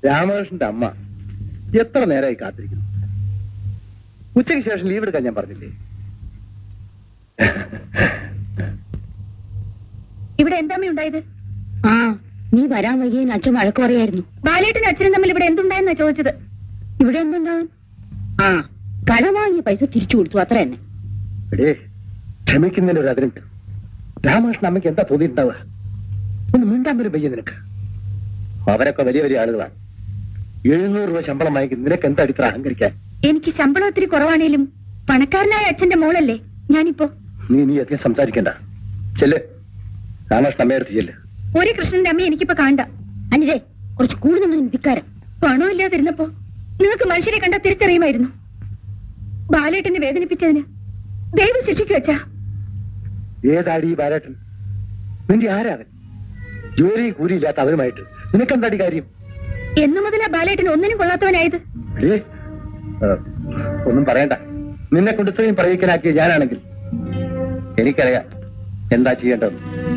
രാമകൃഷ്ണന്റെ അമ്മ എത്ര നേരമായി കാത്തിരിക്കുന്നു ഉച്ചയ്ക്ക് ശേഷം ലീവ് എടുക്കാൻ ഞാൻ പറഞ്ഞില്ലേ ഇവിടെ എന്താമേ ഉണ്ടായത് ആ നീ വരാൻ വൈകിയെന്ന് അച്ഛൻ വഴക്ക് പറയായിരുന്നു ബാലേട്ടനും അച്ഛനും തമ്മിൽ ഇവിടെ എന്തുണ്ടായെന്നാ ചോദിച്ചത് ഇവിടെ എന്തുണ്ടാവും ആ കടം വാങ്ങിയ പൈസ തിരിച്ചു കൊടുത്തു അത്ര തന്നെ എടേ ക്ഷമിക്കുന്നതിന് ഒരു അതിരുണ്ട് രാമകൃഷ്ണൻ അമ്മയ്ക്ക് എന്താ തോന്നിയിട്ടുണ്ടാവുക ഒന്ന് മിണ്ടാൻ വരും പയ്യ നിനക്ക് അവരൊക്കെ വലിയ വലിയ ആളുകളാണ് എഴുന്നൂറ് രൂപ ശമ്പളം വാങ്ങിക്കും നിനക്ക് എന്താ അടിത്ര അഹങ്കരിക്കാൻ എനിക്ക് ശമ്പളം ഒത്തിരി കുറവാണേലും പണക്കാരനായ അച്ഛന്റെ മോളല്ലേ ഞാനിപ്പോ നീ നീ അധികം സംസാരിക്കണ്ട ചെല്ല് രാമകൃഷ്ണൻ അമ്മയെടുത്ത് ചെല്ല് ഒരു കൃഷ്ണന്റെ അമ്മ എനിക്കിപ്പോ കാണണ്ട അനിതേ കുറച്ച് കൂടുതൽ ധിക്കാരം പണമില്ലാതിരുന്നപ്പോ നിങ്ങൾക്ക് മനുഷ്യരെ കണ്ടാ തിരിച്ചറിയുമായിരുന്നു ബാലേട്ടനെ വേദനിപ്പിച്ചതിന് ദൈവം ശിക്ഷിക്കു വെച്ചാ ഏതാടി ഈ ബാലേട്ടൻ നിന്റെ ആരാവൻ ജോലി കൂലിയില്ലാത്ത അവരുമായിട്ട് നിനക്കെന്താടി കാര്യം എന്നു മുതലാ ബാലേട്ടൻ ഒന്നിനും കൊള്ളാത്തവനായത് ഏ ഒന്നും പറയണ്ട നിന്നെ കൊണ്ട് ഇത്രയും പറയിക്കലാക്കിയ ഞാനാണെങ്കിൽ എനിക്കറിയാം എന്താ ചെയ്യേണ്ടത്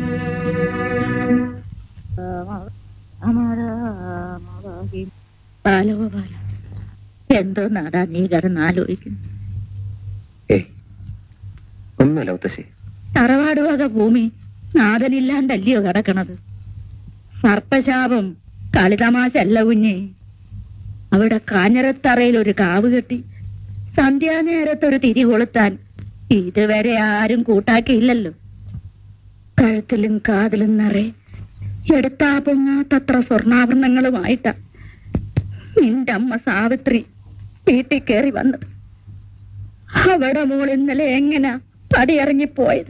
ബാലഗോപാല എന്തോ നാടാ നീ കിടന്ന് ആലോചിക്കുന്നു ഏയ് ഒന്നുമില്ല മുത്തശ്ശി തറവാട് വക ഭൂമി നാഥനില്ലാണ്ടല്ലയോ കിടക്കണത് സർപ്പശാപം കളിതമാശല്ല കുഞ്ഞെ അവിടെ കാഞ്ഞിരത്തറയിൽ ഒരു കാവ് കെട്ടി സന്ധ്യാനേരത്തൊരു തിരി കൊളുത്താൻ ഇതുവരെ ആരും കൂട്ടാക്കിയില്ലല്ലോ കഴുത്തിലും കാതിലും നിറയെ എടുത്താ പൊങ്ങാത്തത്ര സ്വർണ്ണാഭരണങ്ങളുമായിട്ടാ നിന്റെ അമ്മ സാവിത്രി വീട്ടിൽ കയറി വന്നത് അവിടെ മോൾ ഇന്നലെ എങ്ങനാ പടിയിറങ്ങിപ്പോയത്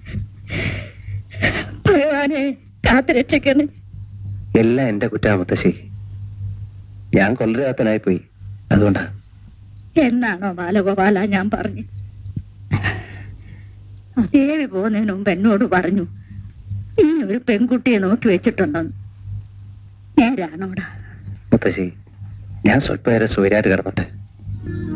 ഭഗവാനെ കാത്തു രക്ഷിക്കുന്നു എല്ലാം എന്റെ കുറ്റാ മുത്തശ്ശി ഞാൻ കൊല്ലരാത്തനായി പോയി അതുകൊണ്ടാ എന്നാണോ ബാലഗോപാല ഞാൻ പറഞ്ഞു ദേവി പോകുന്നതിന് മുമ്പ് എന്നോട് പറഞ്ഞു നീ ഒരു പെൺകുട്ടിയെ നോക്കി വെച്ചിട്ടുണ്ടെന്ന് നേരാണോടാ മുത്തശ്ശി ഞാൻ സ്വല്പേരെ സൂര്യായിട്ട് കിടന്നോട്ടെ